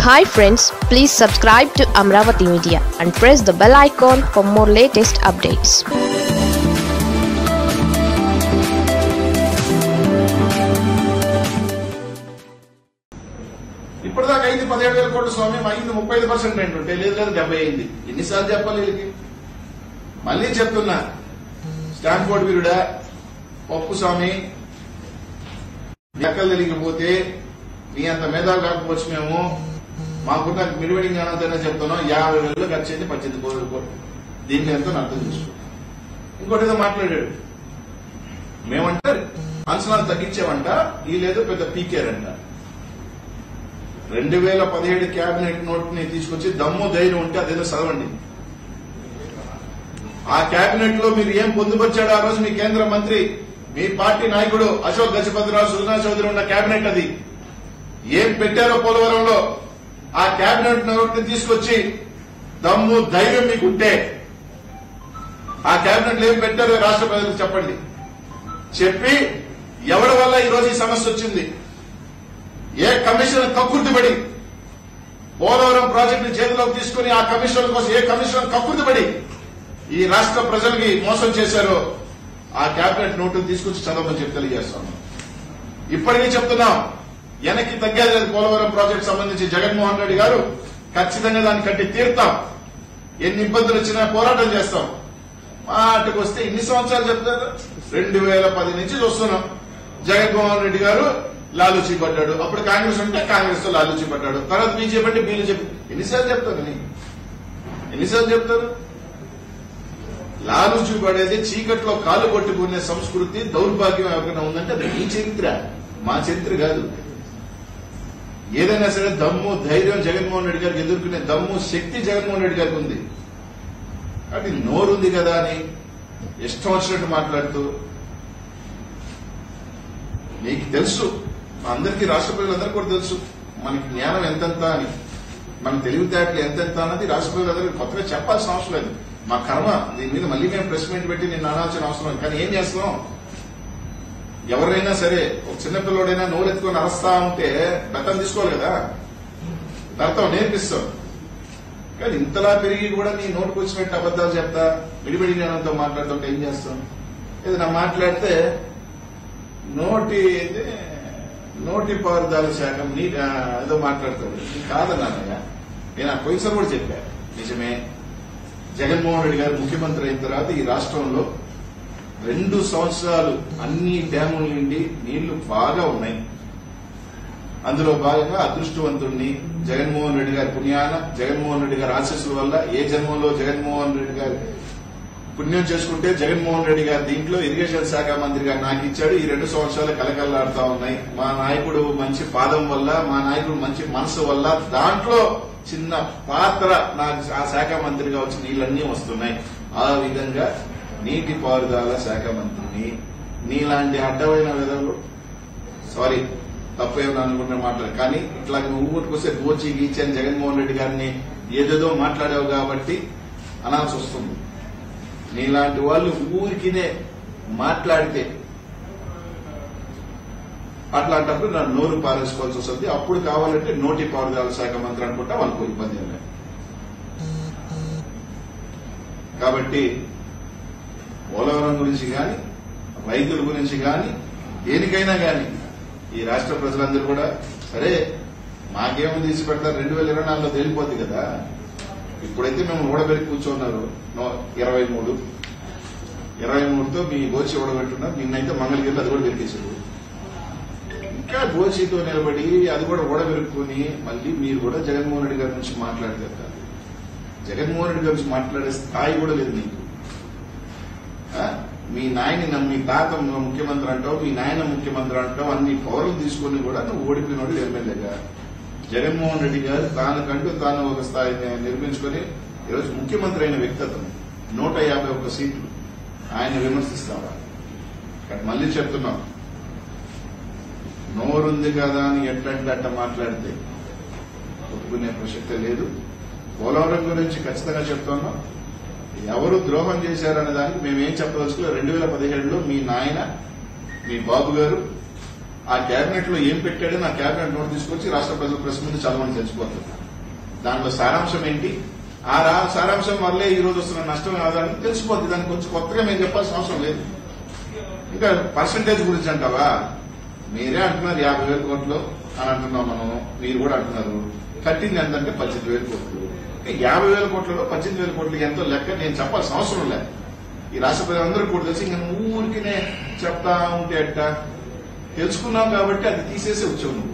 Hi friends please subscribe to Amaravati media and press the bell icon for more latest updates ఇప్పటిదాకా అయింది పదిహేడు వేల కోట్ల స్వామ్యం అయింది ముప్పై ఐదు పర్సెంట్ ఏంటంటే లేదు లేదు డెబ్బై అయింది ఎన్నిసార్లు చెప్పాలి వీళ్ళకి మళ్ళీ చెప్తున్నా స్టాన్ఫోర్డ్ వీరుడా పప్పు స్వామి లెక్కలు తెలియకపోతే నీ అంత మేధావి కాకపోవచ్చు మేము మాకున్న మిడివడి జ్ఞానంతోనే చెప్తున్నాం యాభై వేలు ఖర్చు అయింది పద్దెనిమిది కోట్ల కోట్లు దీన్ని ఎంతో అర్థం చేసుకో ఇంకోటి ఏదో మాట్లాడాడు మేమంటే అంచనాలు తగ్గించామంట ఈ లేదు పెద్ద పీకేరంట రెండు వేల పదిహేడు క్యాబినెట్ నోట్ ని తీసుకొచ్చి దమ్ము ధైర్యం ఉంటే అదేదో చదవండి ఆ క్యాబినెట్ లో మీరు ఏం పొందుపరిచాడు ఆ రోజు మీ కేంద్ర మంత్రి మీ పార్టీ నాయకుడు అశోక్ గజపతిరావు సుజనా చౌదరి ఉన్న క్యాబినెట్ అది ఏం పెట్టారో పోలవరంలో ఆ క్యాబినెట్ నోట్ ని తీసుకొచ్చి దమ్ము ధైర్యం మీకుంటే ఆ క్యాబినెట్ ఏం పెట్టారో రాష్ట్ర ప్రజలకు చెప్పండి చెప్పి ఎవరి వల్ల ఈ రోజు ఈ సమస్య వచ్చింది ఏ కమిషన్ కక్కుర్తిపడి పోలవరం ప్రాజెక్టు చేతిలోకి తీసుకుని ఆ కమిషన్ కోసం ఏ కమిషన్ కక్కుర్తిపడి ఈ రాష్ట్ర ప్రజలకి మోసం చేశారో ఆ కేబినెట్ నోటు తీసుకొచ్చి చదవమని చెప్పి తెలియజేస్తాను ఇప్పటికీ చెప్తున్నాం వెనక్కి తగ్గేది లేదు పోలవరం ప్రాజెక్ట్ సంబంధించి జగన్మోహన్ రెడ్డి గారు ఖచ్చితంగా దాన్ని కట్టి తీరుతాం ఎన్ని ఇబ్బందులు వచ్చినా పోరాటం చేస్తాం మాటకు వస్తే ఇన్ని సంవత్సరాలు చెప్తారు రెండు వేల పది నుంచి చూస్తున్నాం జగన్మోహన్ రెడ్డి గారు లాలూచి పడ్డాడు అప్పుడు కాంగ్రెస్ ఉంటే కాంగ్రెస్ తో లాలూచి పడ్డాడు తర్వాత బీజేపీ అంటే బీజేపీ ఎన్నిసార్లు చెప్తారు నీ ఎన్నిసార్లు చెప్తారు లాలూచి పడేది చీకట్లో కాలు పట్టుకునే సంస్కృతి దౌర్భాగ్యం ఎవరికైనా ఉందంటే అది నీ చరిత్ర మా చరిత్ర కాదు ఏదైనా సరే దమ్ము ధైర్యం జగన్మోహన్ రెడ్డి గారికి ఎదుర్కొనే దమ్ము శక్తి జగన్మోహన్ రెడ్డి గారికి ఉంది కాబట్టి నోరుంది కదా అని ఇష్టం వచ్చినట్టు మాట్లాడుతూ నీకు తెలుసు మా అందరికీ రాష్ట్ర ప్రజలందరికీ కూడా తెలుసు మనకి జ్ఞానం ఎంతెంత అని మన తెలివితేటలు ఎంతెంత అన్నది రాష్ట్ర ప్రజలందరికీ కొత్తగా చెప్పాల్సిన అవసరం లేదు మా కర్మ దీని మీద మళ్ళీ మేము ప్రెస్ మీట్ పెట్టి నేను అనాల్సిన అవసరం లేదు కానీ ఏం చేస్తున్నాం ఎవరైనా సరే ఒక చిన్నపిల్లడైనా నోరెత్తుకొని అరస్తా ఉంటే బెత్తం తీసుకోవాలి కదా అర్థం నేర్పిస్తాం కానీ ఇంతలా పెరిగి కూడా నీ నోటుకు వచ్చినట్టు అబద్దాలు చెప్తా విడివిడి జ్ఞానంతో మాట్లాడుతుంటే ఏం చేస్తాం ఏదైనా మాట్లాడితే నోటి ఇది నోటి పారుదల శాఖ నీ ఆ, ఏదో మాట్లాడతాడు ఇది కాదన్నానయ్యా నేను ఆ పోయినసారి కూడా చెప్పా నిజమే జగన్మోహన్ రెడ్డి గారు ముఖ్యమంత్రి అయిన తర్వాత ఈ రాష్ట్రంలో రెండు సంవత్సరాలు అన్ని డ్యాముల నుండి నీళ్లు బాగా ఉన్నాయి అందులో భాగంగా అదృష్టవంతుడిని జగన్మోహన్ రెడ్డి గారి పుణ్యాన జగన్మోహన్ రెడ్డి గారి ఆశస్సుల వల్ల ఏ జన్మలో జగన్మోహన్ రెడ్డి గారి పుణ్యం చేసుకుంటే జగన్మోహన్ రెడ్డి గారు దీంట్లో ఇరిగేషన్ శాఖ మంత్రిగా నాకు ఇచ్చాడు ఈ రెండు సంవత్సరాలు కలకల్లాడుతా ఉన్నాయి మా నాయకుడు మంచి పాదం వల్ల మా నాయకుడు మంచి మనసు వల్ల దాంట్లో చిన్న పాత్ర నాకు ఆ శాఖ మంత్రిగా వచ్చి నీళ్ళన్నీ వస్తున్నాయి ఆ విధంగా నీటి పారుదల శాఖ మంత్రిని నీలాంటి అడ్డమైన విధంలో సారీ తప్పేమో అనుకుంటున్న మాట్లాడు కానీ ఇట్లా నువ్వు ఊరికొస్తే గోచి గీచి అని జగన్మోహన్ రెడ్డి గారిని ఏదేదో మాట్లాడావు కాబట్టి అనాల్సి వస్తుంది నీలాంటి వాళ్ళు ఊరికినే మాట్లాడితే అట్లాంటప్పుడు నా నోరు పారేసుకోవాల్సి వస్తుంది అప్పుడు కావాలంటే నోటి పారుదల శాఖ మంత్రి అనుకుంటా వాళ్ళకు ఇబ్బంది ఏం లేదు కాబట్టి పోలవరం గురించి కానీ రైతుల గురించి కానీ దేనికైనా కానీ ఈ రాష్ట్ర ప్రజలందరూ కూడా సరే మాకేమో తీసి పెడతారు రెండు వేల ఇరవై నాలుగులో తేలిపోద్ది కదా ఇప్పుడైతే మేము ఓడబెట్టి కూర్చున్నారు నో- ఇరవై మూడు ఇరవై మూడుతో మీ గోచి ఓడబెట్టున్నారు నిన్నైతే మంగళగిరిలో అది కూడా పెరిగేశారు ఇంకా గోచితో నిలబడి అది కూడా ఓడబెరుక్కుని మళ్ళీ మీరు కూడా జగన్మోహన్ రెడ్డి గారి నుంచి మాట్లాడగలుగుతారు జగన్మోహన్ రెడ్డి గారి నుంచి మాట్లాడే స్థాయి కూడా లేదు నీకు ఆ? మీ నాయని నమ్మి మీ తాత ముఖ్యమంత్రి అంటావు మీ నాయన ముఖ్యమంత్రి అంటావు అన్ని పౌరులు తీసుకుని కూడా నువ్వు ఓడిపోయినోడు ఎమ్మెల్యేగా జగన్మోహన్ రెడ్డి గారు తానుకంటూ తాను ఒక స్థాయిని నిర్మించుకొని ఈరోజు ముఖ్యమంత్రి అయిన వ్యక్తి అతను నూట యాభై ఒక్క సీట్లు ఆయన విమర్శిస్తావా కానీ మళ్ళీ చెప్తున్నాం నోరుంది కదా అని ఎట్లంటే అట్ట మాట్లాడితే ఒప్పుకునే ప్రసక్తే లేదు పోలవరం గురించి ఖచ్చితంగా చెప్తున్నాం ఎవరు ద్రోహం చేశారనే దానికి మేమేం చెప్పదలుచుకోలేదు రెండు వేల పదిహేడులో మీ నాయన మీ బాబు గారు ఆ కేబినెట్ లో ఏం పెట్టాడో నా కేబినెట్ నోట్ తీసుకొచ్చి రాష్ట్ర ప్రజల ప్రెస్ ముందు చదవని తెలిసిపోతుంది దాంట్లో సారాంశం ఏంటి ఆ రా సారాంశం వల్లే ఈ రోజు వస్తున్న నష్టం ఆదాయం తెలిసిపోద్ది దానికి కొంచెం కొత్తగా మేము చెప్పాల్సిన అవసరం లేదు ఇంకా పర్సంటేజ్ గురించి అంటావా మీరే అంటున్నారు యాభై వేల కోట్లు అని అంటున్నాం మనం మీరు కూడా అంటున్నారు కట్టింది ఎంతంటే పద్దెనిమిది వేల కోట్లు ఇంకా యాభై వేల కోట్లలో పద్దెనిమిది వేల కోట్లు ఎంతో లెక్క నేను చెప్పాల్సిన అవసరం లేదు ఈ రాష్ట్ర ప్రజలందరూ కూడా తెలిసి ఇంకా నువ్వు ఊరికినే చెప్తా ఉంటే అట్ట తెలుసుకున్నావు కాబట్టి అది తీసేసి వచ్చావు నువ్వు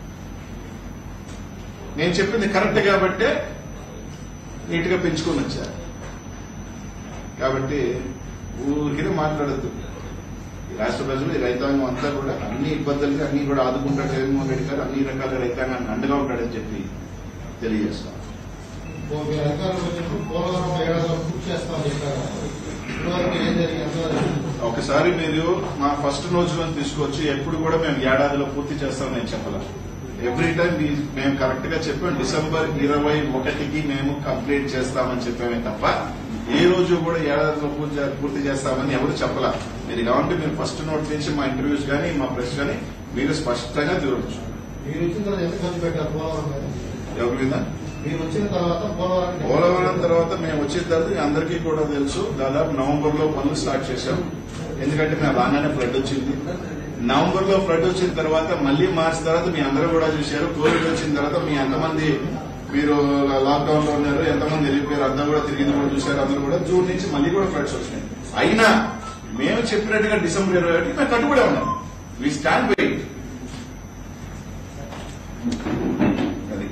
నేను చెప్పింది కరెక్ట్ కాబట్టే నీట్ గా పెంచుకొని వచ్చా కాబట్టి ఊరికినే మాట్లాడద్దు ఈ రాష్ట్ర ప్రజలు ఈ రైతాంగం అంతా కూడా అన్ని ఇబ్బందులకి అన్ని కూడా ఆదుకుంటాడు జగన్మోహన్ రెడ్డి గారు అన్ని రకాల రైతాంగాన్ని అండగా ఉంటాడని చెప్పి తెలియజేస్తాం ఓ మీరు అధికారంలోకి వచ్చినప్పుడు పోలవరం ఏడాదిలో పూర్తి చేస్తామని చెప్పారు ఇప్పటివరకు ఏం జరిగింది ఎంతవరకు ఒకసారి మీరు మా ఫస్ట్ రోజులో తీసుకొచ్చి ఎప్పుడు కూడా మేము ఏడాదిలో పూర్తి చేస్తామని నేను చెప్పాల ఎవ్రీ టైం మేము కరెక్ట్ గా చెప్పాం డిసెంబర్ ఇరవై ఒకటికి మేము కంప్లీట్ చేస్తామని చెప్పామే తప్ప ఏ రోజు కూడా ఏడాదిలో పూర్తి చే- పూర్తి చేస్తామని ఎవరు చెప్పలా మీరు కావాలంటే మీరు ఫస్ట్ నోట్ నుంచి మా ఇంటర్వ్యూస్ కానీ మా ప్రెస్ కానీ మీరు స్పష్టంగా చూడవచ్చు మీరు వచ్చిన తర్వాత ఎంత ఖర్చు పెట్టారు పోలవరం మీద ఎవరి మీద మీరు వచ్చిన తర్వాత పోలవరం పోలవరం తర్వాత మేము వచ్చిన తర్వాత మీ అందరికీ కూడా తెలుసు దాదాపు నవంబర్ లో పనులు స్టార్ట్ చేశాం ఎందుకంటే మేము రాగానే ఫ్లడ్ వచ్చింది నవంబర్ లో ఫ్లడ్ వచ్చిన తర్వాత మళ్ళీ మార్చి తర్వాత మీ అందరూ కూడా చూశారు కోవిడ్ వచ్చిన తర్వాత మీ ఎంతమంది మీరు లాక్డౌన్ లో ఉన్నారు ఎంతమంది వెళ్ళిపోయారు అంతా కూడా తిరిగింది కూడా చూశారు అందరూ కూడా జూన్ నుంచి మళ్ళీ కూడా ఫ్లడ్స్ వచ్చినాయి అయినా మేము చెప్పినట్టుగా డిసెంబర్ ఇరవై ఒకటి మేము కట్టుబడి ఉన్నాం వి స్టాండ్ వెయిట్ అది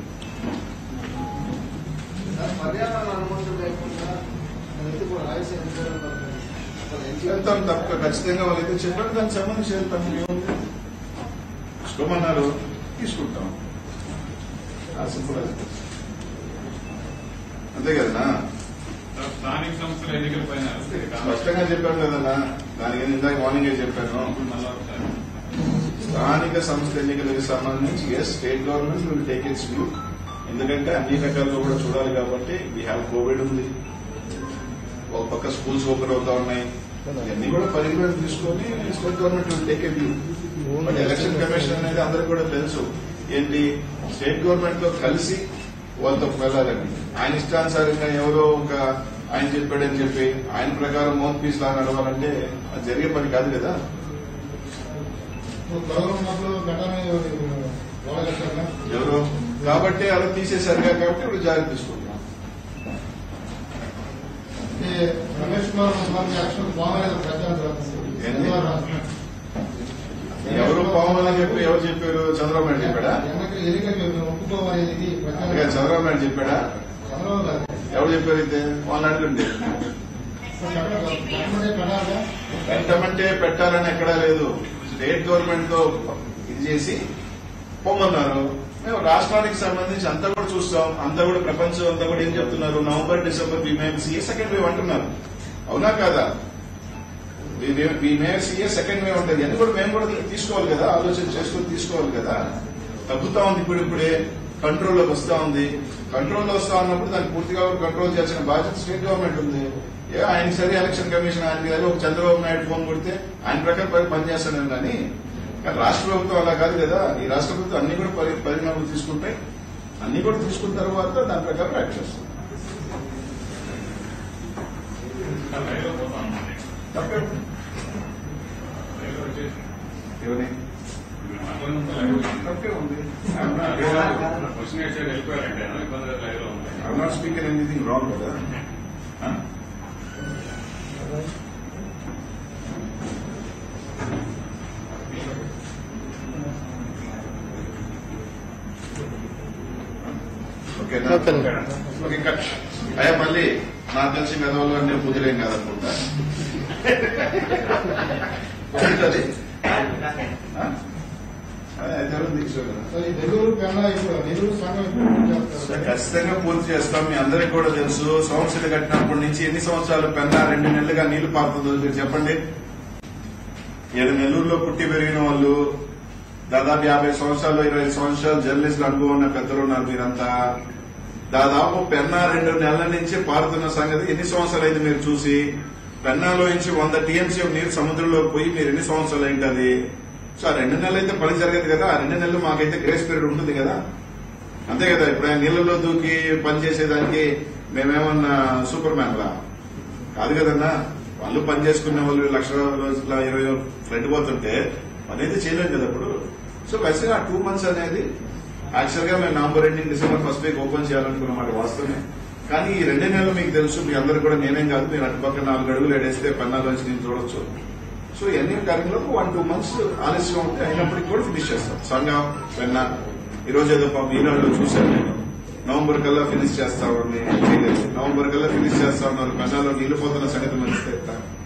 పర్యావరణ అనుమతులు లేకుండా అయితే కూడా రాయలసీమ ఉద్యోగం పడుతుంది. అసలు ఎంత వెళ్తాం తప్ప ఖచ్చితంగా వాళ్ళైతే చెప్పండి దానికి సంబంధించి వెళ్తాం ఏముంది తీసుకోమన్నారు తీసుకుంటాం ఆ సింపుల్ అది. అంతే కదనా స్థానిక సంస్థల ఎన్నికల పైన స్పష్టంగా చెప్పాను కదన్నా దానికి ఇందాక మార్నింగే చెప్పాను మళ్ళా ఒకసారి స్థానిక సంస్థ ఎన్నికలకు సంబంధించి as state government will take its view ఎందుకంటే అన్ని రకాలుగా కూడా చూడాలి కాబట్టి వీ హ్యావ్ కోవిడ్ ఉంది ఒక పక్క స్కూల్స్ ఓపెన్ అవుతా ఉన్నాయి ఇవన్నీ కూడా పరిగణన తీసుకొని state government will take a view but election commission అనేది అందరికి కూడా తెలుసు ఏంటి స్టేట్ గవర్నమెంట్ తో కలిసి వాళ్ళతో వెళ్ళాలని ఆయన ఇష్టానుసారంగా ఎవరో ఒక ఆయన చెప్పాడని చెప్పి ఆయన ప్రకారం మౌత్ పీస్ లాగా నడవాలంటే అది జరిగే పని కాదు కదా ఇప్పుడు త్వరలో ఉన్నప్పుడు ఘటన గోడగట్టాక ఎవరు కాబట్టి అలా తీసేశారు కాబట్టి ఇప్పుడు జాగ్రత్త తీసుకుంటున్నాం అంటే రమేష్ కుమార్ మంది యాక్షన్ బాగాలేదు ప్రచారం జరుగుతుంది ఏంది? శనివారం ఎవరు పవన్ అని చెప్పి ఎవరు చెప్పారు చంద్రబాబు నాయుడు చెప్పాడా ఎన్నికలు ఎన్నికలు మేము ఒప్పుకోవాలి ఇది అందుకే ప్రచారం చంద్రబాబు నాయుడు చెప్పాడా చంద్రబాబు గారు ఎవరు చెప్పారు అయితే వాళ్ళని అడగండి గవర్నమెంట్ కడాగా పెట్టమంటే పెట్టాలని ఎక్కడా లేదు స్టేట్ గవర్నమెంట్ తో ఇది చేసి పొమ్మన్నారు మేము రాష్ట్రానికి సంబంధించి అంతా కూడా చూస్తాం అంతా కూడా ప్రపంచం అంతా కూడా ఏం చెప్తున్నారు నవంబర్ డిసెంబర్ వి మేము సీఏ సెకండ్ వేవ్ అంటున్నారు అవునా కాదా we may see a second wave ఉంటుంది అని కూడా మేము కూడా తీసుకోవాలి కదా ఆలోచన చేసుకుని తీసుకోవాలి కదా తగ్గుతా ఉంది ఇప్పుడు ఇప్పుడే కంట్రోల్లోకి వస్తా ఉంది కంట్రోల్లో వస్తా ఉన్నప్పుడు దాన్ని పూర్తిగా కంట్రోల్ చేయాల్సిన బాధ్యత స్టేట్ గవర్నమెంట్ ఉంది ఏ ఆయన సరే ఎలక్షన్ కమిషన్ ఆయన మీద ఒక చంద్రబాబు నాయుడు ఫోన్ కొడితే ఆయన ప్రకారం పని పనిచేస్తాను కానీ కానీ రాష్ట్ర ప్రభుత్వం అలా కాదు కదా ఈ రాష్ట్ర ప్రభుత్వం అన్ని కూడా పరి- పరిణామాలు తీసుకుంటే అన్ని కూడా తీసుకున్న తర్వాత దాని ప్రకారం యాక్ట్ చేస్తాం రైలు పోతా ఉంది తప్పే ఉంది. రైలు వచ్చేసి ఏమని? అక్కడ నుంచి లైవ్ తప్పే ఉంది క్వశ్చన్ వేసాడు వెళ్ళిపోయారంటే ఇబ్బంది లైవ్ లో ఉంది I not speaking anything wrong కదా Huh? ఓకేనా ఓకే కట్ అయ్యా మళ్ళీ నాకు తెలిసి గదవలో నేను పూజలేం కాదనుకుంటా ఏంటది? ఆ? అదే అయితే ఎవరు తీసుకోగలరు మరి నెల్లూరు పెన్నా ఇప్పుడు నెల్లూరు సంఘం ఇప్పుడు పూర్తి చేస్తారు. ఖచ్చితంగా పూర్తి చేస్తాం మీ అందరికి కూడా తెలుసు సంవత్సరం కట్టినప్పటి నుంచి ఎన్ని సంవత్సరాలు పెన్నా రెండు నెలలుగా నీళ్లు పారుతుందో మీరు చెప్పండి ఏడు నెల్లూరులో పుట్టి పెరిగిన వాళ్ళు దాదాపు యాభై సంవత్సరాలు ఇరవై ఐదు సంవత్సరాలు జర్నలిస్టులు అనుభవం ఉన్న పెద్దలు ఉన్నారు మీరంతా దాదాపు పెన్నా రెండు నెలల నుంచి పారుతున్న సంగతి ఎన్ని సంవత్సరాలు అయింది మీరు చూసి పెన్నాలో నుంచి వంద టీఎంసీ నీరు సముద్రంలోకి పోయి మీరు ఎన్ని సంవత్సరాలు అయింది అది సో ఆ రెండు నెలలు అయితే పని జరగదు కదా ఆ రెండు నెలలు మాకైతే గ్రేస్ పీరియడ్ ఉంటుంది కదా అంతే కదా ఇప్పుడు ఆయన నీళ్ళలో దూకి పని చేసేదానికి మేమేమన్నా సూపర్ మ్యాన్ లా కాదు కదన్నా వాళ్ళు పని చేసుకునే వాళ్ళు లక్ష రోజుల ఇరవై ఫ్లడ్ పోతుంటే పని అయితే చేయలేం కదా ఇప్పుడు సో బెస్ట్గా టూ మంత్స్ అనేది యాక్చువల్ గా మేము November ending December first week open చేయాలనుకున్న మాట వాస్తవమే కానీ ఈ రెండే నెలలు మీకు తెలుసు మీ అందరు కూడా నేనేం కాదు మీరు అటుపక్క నాలుగు అడుగులు ఎడేస్తే పన్నాలోంచి నేను చూడొచ్చు సో ఇవన్నీ కార్యక్రమాలకు వన్ టూ మంత్స్ ఆలస్యం ఉంటే అయినప్పటికీ కూడా ఫినిష్ చేస్తాం సంఘం వెన్న ఈ రోజు ఏదో పాపం ఈనాడులో చూశాను నేను నవంబర్ కల్లా ఫినిష్ చేస్తామని నవంబర్ కల్లా ఫినిష్ చేస్తా ఉన్నారు పెన్నాలో నీళ్లు పోతున్న సంగతి మనిస్తే